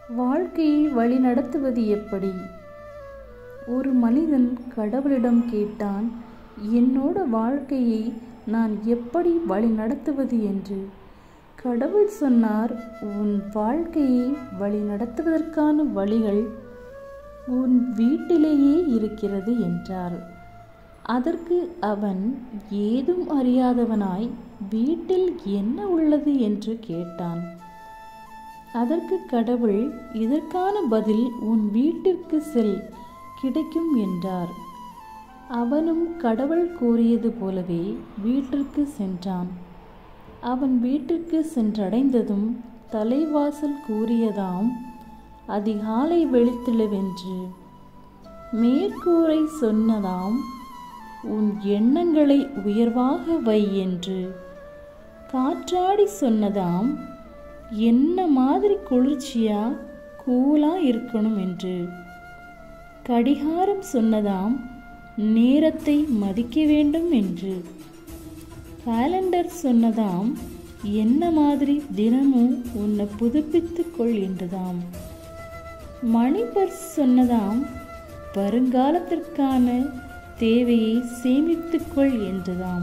வாழ்க்கையை வழிநடத்துவது எப்படி ஒரு மனிதன் கடவுளிடம் கேட்டான் என்னோட வாழ்க்கையை நான் எப்படி வழிநடத்துவது என்று கடவுள் சொன்னார் உன் வாழ்க்கையை வழிநடத்துவதற்கான வழிகள் உன் வீட்டிலேயே இருக்கிறது என்றார் அதற்கு அவன் ஏதும் அறியாதவனாய் வீட்டில் என்ன உள்ளது என்று கேட்டான் அதற்கு கடவுள் இதற்கான பதில் உன் வீட்டிற்கு செல் கிடைக்கும் என்றார் அவனும் கடவுள் கூறியது போலவே வீட்டிற்கு சென்றான் அவன் வீட்டிற்கு சென்றடைந்ததும் தலைவாசல் கூறியதாம் அதிகாலை வெளித்திளவென்று மேற்கூரை சொன்னதாம் உன் எண்ணங்களை உயர்வாக வை என்று காற்றாடி சொன்னதாம் என்ன மாதிரி குளிர்ச்சியா கூலா இருக்கணும் என்று கடிகாரம் சொன்னதாம் நேரத்தை மதிக்க வேண்டும் என்று காலண்டர் சொன்னதாம் என்ன மாதிரி தினமும் உன்னை புதுப்பித்துக் கொள் என்றுதாம் மணிபர் சொன்னதாம் வருங்காலத்திற்கான தேவையை சேமித்துக்கொள் என்றுதாம்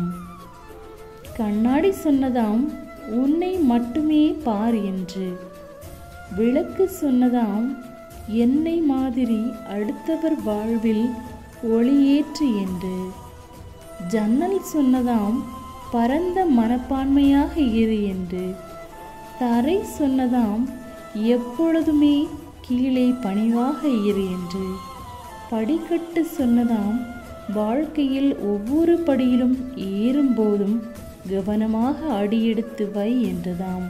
கண்ணாடி சொன்னதாம் உன்னை மட்டுமே பார் என்று விளக்கு சொன்னதாம் என்னை மாதிரி அடுத்தவர் வாழ்வில் ஒளியேற்று என்று ஜன்னல் சொன்னதாம் பரந்த மனப்பான்மையாக இரு என்று தரை சொன்னதாம் எப்பொழுதுமே கீழே பணிவாக இரு என்று படிக்கட்டு சொன்னதாம் வாழ்க்கையில் ஒவ்வொரு படியிலும் ஏறும்போதும் கவனமாக அடியெடுத்து வை என்றுதாம்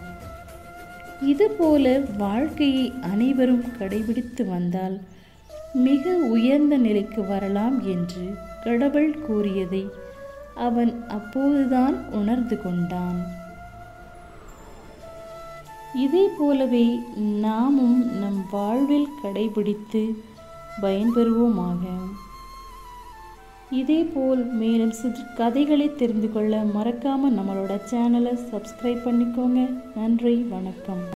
இதுபோல வாழ்க்கையை அனைவரும் கடைபிடித்து வந்தால் மிக உயர்ந்த நிலைக்கு வரலாம் என்று கடவுள் கூறியதை அவன் அப்போதுதான் உணர்ந்து கொண்டான் இதே போலவே நாமும் நம் வாழ்வில் கடைபிடித்து பயன்பெறுவோமாக இதேபோல் மேலும் சிறு கதைகளை தெரிந்து கொள்ள மறக்காமல் நம்மளோட சேனலை சப்ஸ்கிரைப் பண்ணிக்கோங்க நன்றி வணக்கம்